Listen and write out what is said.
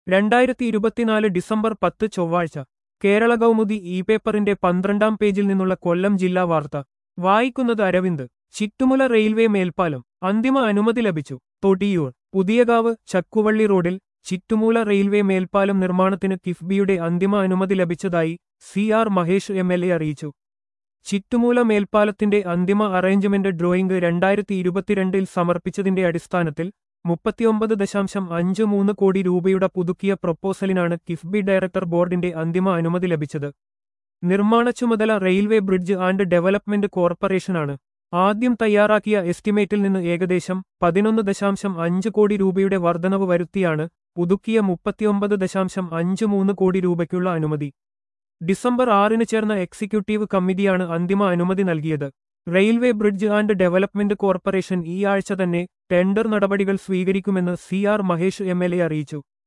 രണ്ടായിരത്തി ഇരുപത്തിനാല് ഡിസംബർ പത്ത് ചൊവ്വാഴ്ച കേരള കൗമുദി ഇ പേപ്പറിന്റെ പന്ത്രണ്ടാം പേജിൽ നിന്നുള്ള കൊല്ലം ജില്ലാ വാർത്ത വായിക്കുന്നത് അരവിന്ദ് ചിറ്റുമുല റെയിൽവേ മേൽപ്പാലം അന്തിമ അനുമതി ലഭിച്ചു തൊടിയൂർ പുതിയകാവ് ചക്കുവള്ളി റോഡിൽ ചിറ്റുമൂല റെയിൽവേ മേൽപ്പാലം നിർമ്മാണത്തിന് കിഫ്ബിയുടെ അന്തിമ അനുമതി ലഭിച്ചതായി C R Mahesh M L A അറിയിച്ചു ചിറ്റുമൂല മേൽപ്പാലത്തിന്റെ അന്തിമ അറേഞ്ച്മെന്റ് ഡ്രോയിംഗ് രണ്ടായിരത്തി ഇരുപത്തിരണ്ടിൽ സമർപ്പിച്ചതിന്റെ അടിസ്ഥാനത്തിൽ മുപ്പത്തിയൊമ്പത് ദശാംശം അഞ്ച് മൂന്ന് കോടി രൂപയുടെ പുതുക്കിയ പ്രൊപ്പോസലിനാണ് കിഫ്ബി ഡയറക്ടർ ബോർഡിന്റെ അന്തിമ അനുമതി ലഭിച്ചത് നിർമ്മാണ ചുമതല റെയിൽവേ ബ്രിഡ്ജ് ആൻഡ് ഡെവലപ്മെന്റ് കോർപ്പറേഷനാണ് ആദ്യം തയ്യാറാക്കിയ എസ്റ്റിമേറ്റിൽ നിന്ന് ഏകദേശം പതിനൊന്ന് ദശാംശം അഞ്ച് കോടി രൂപയുടെ വർധനവ് വരുത്തിയാണ് പുതുക്കിയ മുപ്പത്തിയൊമ്പത് ദശാംശം അഞ്ച് മൂന്ന് കോടി രൂപയ്ക്കുള്ള അനുമതി ഡിസംബർ ആറിന് ചേർന്ന എക്സിക്യൂട്ടീവ് കമ്മിറ്റിയാണ് അന്തിമ അനുമതി നൽകിയത് railway bridge and development corporation ഈ ആഴ്ച തന്നെ ടെൻഡർ നടപടികൾ സ്വീകരിക്കുമെന്ന് C R Mahesh M L A അറിയിച്ചു